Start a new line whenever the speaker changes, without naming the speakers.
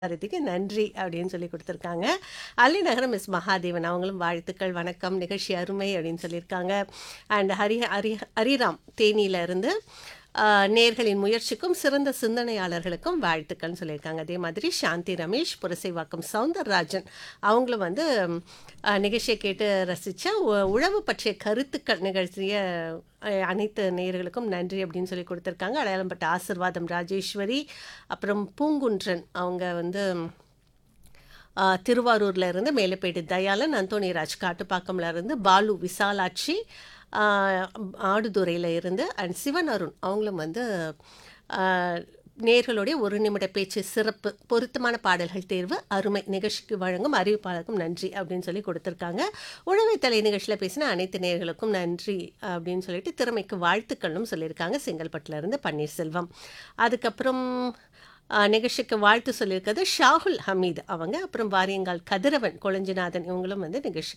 பாரதிக்கு நன்றி அப்படின்னு சொல்லி கொடுத்துருக்காங்க அள்ளிநகரம் மிஸ் மகாதேவன் அவங்களும் வாழ்த்துக்கள் வணக்கம் நிகழ்ச்சி அருமை அப்படின்னு சொல்லியிருக்காங்க அண்ட் ஹரி ஹரி ஹரிராம் தேனியில இருந்து ஆஹ், நேர்களின் முயற்சிக்கும் சிறந்த சிந்தனையாளர்களுக்கும் வாழ்த்துக்கள்னு சொல்லியிருக்காங்க அதே மாதிரி சாந்தி ரமேஷ் புரசைவாக்கம் சவுந்தரராஜன் அவங்களும் வந்து ஆஹ், நிகழ்ச்சியை கேட்டு ரசித்த உழவு பற்றிய கருத்துக்கள் நிகழ்ச்சிய அஹ், அனைத்து நேயர்களுக்கும் நன்றி அப்படின்னு சொல்லி கொடுத்துருக்காங்க அடையாளம்பட்ட ஆசிர்வாதம் ராஜேஸ்வரி அப்புறம் பூங்குன்றன் அவங்க வந்து ஆ, திருவாரூர்ல இருந்து மேலப்பேட்டு தயாளன் அந்தோணிராஜ் காட்டுப்பாக்கம்ல இருந்து பாலு விசாலாட்சி ஆ, ஆடுதுறையில் இருந்து அண்ட் சிவன் அருண் அவங்களும் வந்து ஆ, நேர்களுடைய ஒரு நிமிட பேச்சு சிறப்பு பொருத்தமான பாடல்கள் தேர்வு அருமை நிகழ்ச்சிக்கு வழங்கும் அறிவிப்பாளருக்கும் நன்றி அப்படின்னு சொல்லி கொடுத்துருக்காங்க உழவை தலை நிகழ்ச்சியில் பேசின அனைத்து நேர்களுக்கும் நன்றி அப்படின்னு சொல்லிட்டு திறமைக்கு வாழ்த்துக்களும் சொல்லியிருக்காங்க செங்கல்பட்டுல இருந்து பன்னீர்செல்வம் அதுக்கப்புறம் ஆஹ் நிகழ்ச்சிக்கு வாழ்த்து சொல்லியிருக்கிறது ஷாகுல் ஹமீத் அவங்க அப்புறம் வாரியங்கால் கதிரவன் கொளஞ்சிநாதன் இவங்களும் வந்து நிகழ்ச்சி